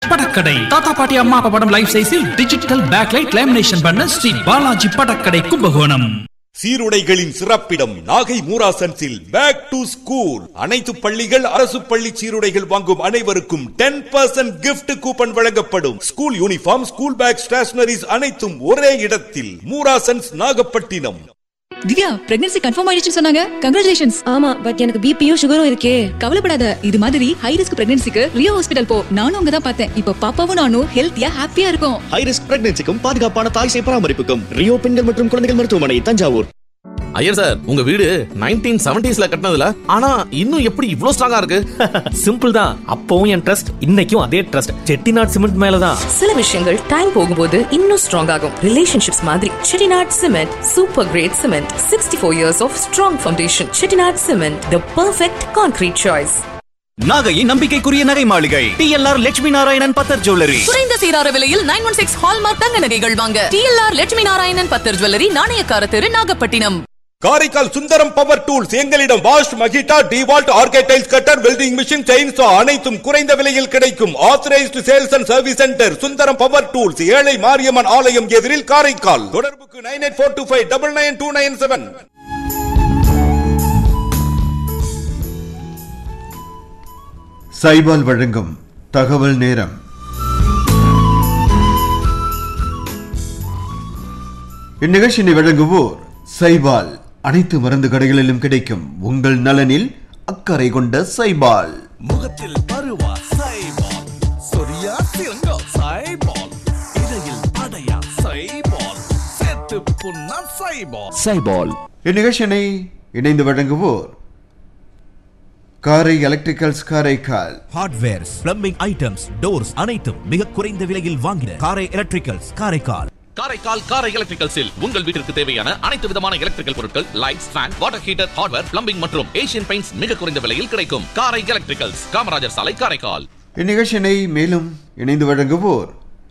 படக்கடை தாத்தா பாட்டி அம்மா அப்பா படம் லைஃப் சைஸில் டிஜிட்டல் பேக்லைட் லேமினேஷன் பண்ண ஸ்ரீ பாலாஜி படக்கடை கும்பகோணம் சீருடைகளின் சிறப்பிடம் நாகை மூராசன்ஸில் பேக் டு ஸ்கூல் அனைத்து பள்ளிகள் அரசு பள்ளி சீருடைகள் வாங்கும் அனைவருக்கும் டென் பர்சன்ட் கிஃப்ட் கூப்பன் வழங்கப்படும் school uniform school bag stationeries அனைத்தும் ஒரே இடத்தில் மூராசன்ஸ் நாகப்பட்டினம் திவ்யா பிரெக்னன்சி கன்ஃபார்ம் ஆயிடுச்சு சொன்னாங்க கங்க்ராச்சுலேஷன்ஸ் ஆமா பட் எனக்கு பிபியும் சுகரும் இருக்கே கவலைப்படாத இது மாதிரி ஹை ரிஸ்க் பிரெக்னன்சிக்கு ரியோ ஹாஸ்பிடல் போ நானும் அங்க தான் பார்த்தேன் இப்போ பாப்பாவும் நானும் ஹெல்த்தியா ஹாப்பியா இருக்கும் ஹை ரிஸ்க் பிரெக்னன்சிக்கும் பாதுகாப்பான தாய் சேய் பராமரிப்புக்கும் ரியோ பெண்கள் மற்றும் குழந்தைகள் மருத்துவமனை தஞ்சாவூர் ஐயர் சார் உங்க வீடு நைன்டீன் செவன்டிஸ்ல கட்டினதுல ஆனா இன்னும் எப்படி இவ்ளோ ஸ்ட்ராங்கா இருக்கு சிம்பிள் தான் அப்பவும் என் ட்ரஸ்ட் இன்னைக்கும் அதே ட்ரஸ்ட் செட்டிநாட் சிமெண்ட் மேலதான் சில விஷயங்கள் டைம் போகும்போது இன்னும் ஸ்ட்ராங் ஆகும் ரிலேஷன்ஷிப்ஸ் மாதிரி Chettinad cement super great cement sixty four years of strong foundation Chettinad cement the perfect concrete choice நாகையின் நம்பிக்கைக்குரிய நகை மாளிகை டிஎல்ஆர் லட்சுமி நாராயணன் பத்தர் ஜுவல்லரி குறைந்த சீரார விலையில் நைன் ஒன் சிக்ஸ் ஹால்மார்க் தங்க நகைகள் வாங்க டிஎல்ஆர் லட்சுமி நாராயணன் பத்தர் ஜுவல்லரி நாணயக்கார தெரு நாகப்பட்டினம் காரைக்கால் சுந்தரம் பவர் டூல்ஸ் எங்களிடம் வாஷ் Makita DeWalt R K tiles cutter welding machine chainsaw அனைத்தும் குறைந்த விலையில் கிடைக்கும் authorised sales and service centre Sundaram power tools ஏழை மாரியம்மன் ஆலயம் எதிரில் காரைக்கால் தொடர்புக்கு nine eight four two five double nine two nine seven சைபால் வழங்கும் தகவல் நேரம் இந்நிகழ்ச்சியை வழங்குவோர் சைபால் அனைத்து மருந்து கடைகளிலும் கிடைக்கும் உங்கள் நலனில் அக்கறை கொண்ட சைபால் முகத்தில் பருவா சைபால் சொரியா சிறங்கோ சைபால் இடையில் அடையா சைபால் சேர்த்து புண்ணா சைபால் சைபால் இந்நிகழ்ச்சியினை இணைந்து வழங்குவோர் Karai electricals Karaikal hardwares plumbing items doors அனைத்தும் மிக குறைந்த விலையில் வாங்கின காரை எலக்ட்ரிக்கல்ஸ் காரைக்கால் காரைக்கால் காரை எலக்ட்ரிக்கல்ஸில் உங்கள் வீட்டிற்கு தேவையான அனைத்து விதமான எலக்ட்ரிக்கல் பொருட்கள் lights fan water heater hardware plumbing மற்றும் ஏசியன் பெயிண்ட்ஸ் மிக குறைந்த விலையில் கிடைக்கும் காரை எலக்ட்ரிக்கல்ஸ் காமராஜர் சாலை காரைக்கால் இந்நிகழ்ச்சியினை மேலும் இணைந்து வழங்குவோர்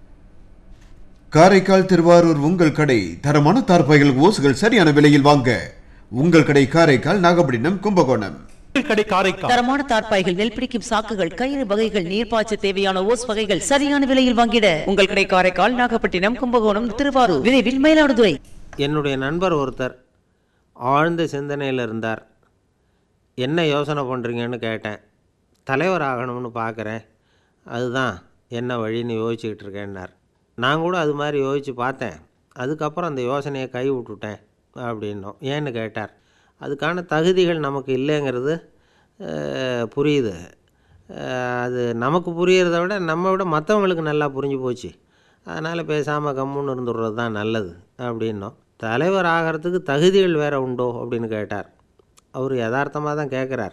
காரைக்கால் திருவாரூர் உங்கள் கடை தரமான தார்பாய்கள் ஓசுகள் சரியான விலையில் வாங்க உங்கள் கடை காரைக்கால் நாகப்பட்டினம் கும்பகோணம் கடை காரைக்கால் தரமான தார்ப்பாய்கள் நெல் பிடிக்கும் சாக்குகள் கயிறு வகைகள் நீர்ப்பாய்ச்ச தேவையான ஓஸ் வகைகள் சரியான விலையில் வாங்கிட உங்கள் கடை காரைக்கால் நாகப்பட்டினம் கும்பகோணம் திருவாரூர் விரைவில் மயிலாடுதுறை என்னுடைய நண்பர் ஒருத்தர் ஆழ்ந்த சிந்தனையில் இருந்தார் என்ன யோசனை பண்ணுறீங்கன்னு கேட்டேன் தலைவர் ஆகணும்னு பார்க்குறேன் அதுதான் என்ன வழின்னு யோசிச்சுக்கிட்டு இருக்கேன்னார் நான் கூட அது மாதிரி யோசித்து பார்த்தேன் அதுக்கப்புறம் அந்த யோசனையை கை விட்டுட்டேன் அப்படின்னோம் ஏன்னு கேட்டார் அதுக்கான தகுதிகள் நமக்கு இல்லைங்கிறது அஹ், புரியுது அஹ், அது நமக்கு புரியறத விட நம்ம விட மற்றவங்களுக்கு நல்லா புரிஞ்சு போச்சு அதனால் பேசாமல் கம்முன்னு இருந்துடுறது தான் நல்லது அப்படின்னோம் தலைவர் ஆகிறதுக்கு தகுதிகள் வேறு உண்டோ அப்படின்னு கேட்டார் அவர் யதார்த்தமாக தான் கேட்குறார்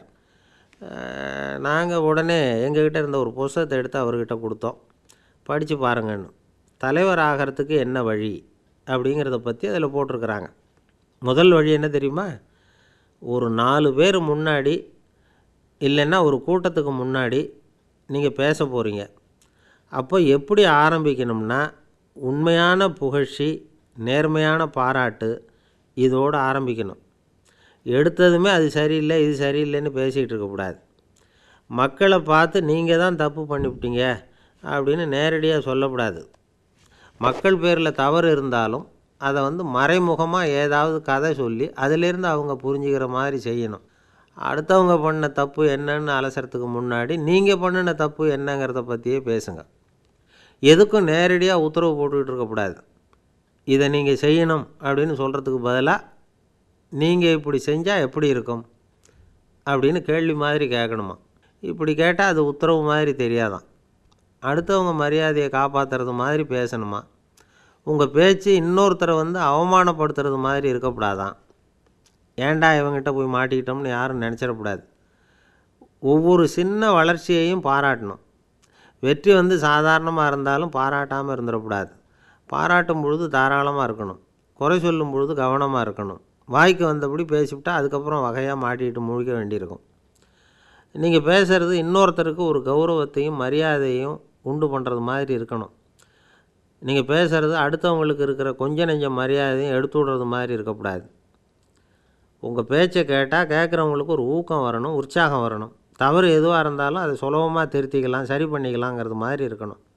நாங்கள் உடனே எங்ககிட்ட இருந்த ஒரு புஸ்தகத்தை எடுத்து அவர்கிட்ட கொடுத்தோம் படித்து பாருங்கன்னு தலைவர் ஆகிறதுக்கு என்ன வழி அப்படிங்கிறத பற்றி அதில் போட்டிருக்கிறாங்க முதல் வழி என்ன தெரியுமா ஒரு நாலு பேர் முன்னாடி இல்லைன்னா ஒரு கூட்டத்துக்கு முன்னாடி நீங்கள் பேச போகிறீங்க அப்போ எப்படி ஆரம்பிக்கணும்னா உண்மையான புகழ்ச்சி நேர்மையான பாராட்டு இதோடு ஆரம்பிக்கணும் எடுத்ததுமே அது சரியில்லை இது சரியில்லைன்னு பேசிகிட்டு இருக்கக்கூடாது மக்களை பார்த்து நீங்கள் தான் தப்பு பண்ணிவிட்டீங்க அப்படின்னு நேரடியாக சொல்லக்கூடாது மக்கள் பேரில் தவறு இருந்தாலும் அதை வந்து மறைமுகமாக ஏதாவது கதை சொல்லி அதிலேருந்து அவங்க புரிஞ்சுக்கிற மாதிரி செய்யணும் அடுத்தவங்க பண்ண தப்பு என்னன்னு அலசறதுக்கு முன்னாடி நீங்கள் பண்ணின தப்பு என்னங்கிறத பற்றியே பேசுங்க எதுக்கும் நேரடியாக உத்தரவு போட்டுக்கிட்டு இருக்கக்கூடாது இதை நீங்கள் செய்யணும் அப்படின்னு சொல்கிறதுக்கு பதிலாக நீங்கள் இப்படி செஞ்சால் எப்படி இருக்கும் அப்படின்னு கேள்வி மாதிரி கேட்கணுமா இப்படி கேட்டால் அது உத்தரவு மாதிரி தெரியாதான் அடுத்தவங்க மரியாதையை காப்பாற்றுறது மாதிரி பேசணுமா உங்கள் பேச்சு இன்னொருத்தரை வந்து அவமானப்படுத்துறது மாதிரி இருக்கக்கூடாதான் ஏன்டா இவங்கிட்ட போய் மாட்டிக்கிட்டோம்னு யாரும் நினச்சிடக்கூடாது ஒவ்வொரு சின்ன வளர்ச்சியையும் பாராட்டணும் வெற்றி வந்து சாதாரணமாக இருந்தாலும் பாராட்டாமல் இருந்துடக்கூடாது பாராட்டும் பொழுது தாராளமாக இருக்கணும் குறை சொல்லும் பொழுது கவனமாக இருக்கணும் வாய்க்கு வந்தபடி பேசிவிட்டா அதுக்கப்புறம் வகையாக மாட்டிக்கிட்டு முழிக்க வேண்டியிருக்கும் நீங்கள் பேசுகிறது இன்னொருத்தருக்கு ஒரு கௌரவத்தையும் மரியாதையும் உண்டு பண்ணுறது மாதிரி இருக்கணும் நீங்கள் பேசுகிறது அடுத்தவங்களுக்கு இருக்கிற கொஞ்ச நெஞ்ச மரியாதையும் எடுத்து விடுறது மாதிரி இருக்கக்கூடாது உங்கள் பேச்சை கேட்டால் கேட்குறவங்களுக்கு ஒரு ஊக்கம் வரணும் உற்சாகம் வரணும் தவறு எதுவாக இருந்தாலும் அதை சுலபமாக திருத்திக்கலாம் சரி பண்ணிக்கலாங்கிறது மாதிரி இருக்கணும்